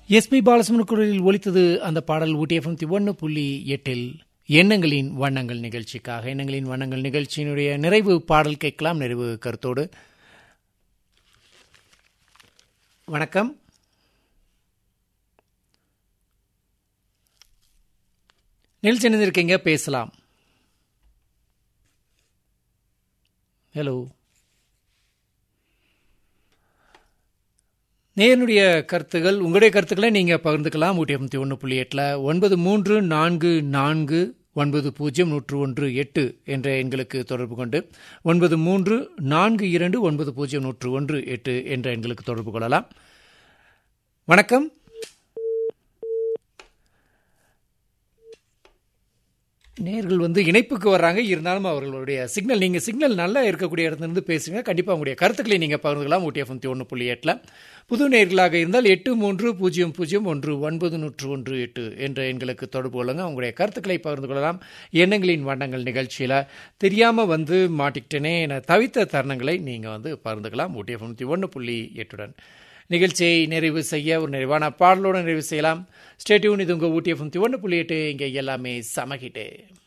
SP பாலசுமன் குரலில் ஒலித்தது அந்த பாடல் ஊட்டி எஃப்எம் ஒன்று புள்ளி எட்டில் எண்ணங்களின் வண்ணங்கள் நிகழ்ச்சிக்காக எண்ணங்களின் வண்ணங்கள் நிகழ்ச்சியினுடைய நிறைவு பாடல் கேட்கலாம் நிறைவு கருத்தோடு வணக்கம் நிகழ்ச்சி இருக்கீங்க பேசலாம் ஹலோ நேருடைய கருத்துகள் உங்களுடைய கருத்துக்களை நீங்கள் பகிர்ந்துக்கலாம் ஊட்டி எண்பத்தி ஒன்று புள்ளி எட்டில் ஒன்பது மூன்று நான்கு நான்கு ஒன்பது பூஜ்ஜியம் நூற்று ஒன்று எட்டு என்ற எண்களுக்கு தொடர்பு கொண்டு ஒன்பது மூன்று நான்கு இரண்டு ஒன்பது பூஜ்ஜியம் நூற்று ஒன்று எட்டு என்ற எண்களுக்கு தொடர்பு கொள்ளலாம் வணக்கம் நேர்கள் வந்து இணைப்புக்கு வர்றாங்க இருந்தாலும் அவர்களுடைய சிக்னல் நீங்கள் சிக்னல் நல்லா இருக்கக்கூடிய இடத்துலேருந்து பேசுங்க கண்டிப்பாக உங்களுடைய கருத்துக்களை நீங்கள் பகிர்ந்துக்கலாம் ஊட்டி எஃப்எம் ஒன்று புள்ளி எட்டில் புது நேர்களாக இருந்தால் எட்டு மூன்று பூஜ்ஜியம் பூஜ்ஜியம் ஒன்று ஒன்பது நூற்று ஒன்று எட்டு என்ற எண்களுக்கு தொடர்பு கொள்ளுங்க உங்களுடைய கருத்துக்களை பகிர்ந்து கொள்ளலாம் எண்ணங்களின் வண்ணங்கள் நிகழ்ச்சியில் தெரியாமல் வந்து மாட்டிக்கிட்டேனே என தவித்த தருணங்களை நீங்கள் வந்து பகிர்ந்துக்கலாம் ஊட்டி எஃப்எம் ஒன்று புள்ளி எட்டுடன் நிகழ்ச்சியை நிறைவு செய்ய ஒரு நிறைவான பாடலோடு நிறைவு செய்யலாம் ஸ்டேட்யூன் இது உங்கள் ஊட்டி எஃப்எம் ஒன்று புள்ளி எட்டு இங்கே எல்லாமே சமகிட்டே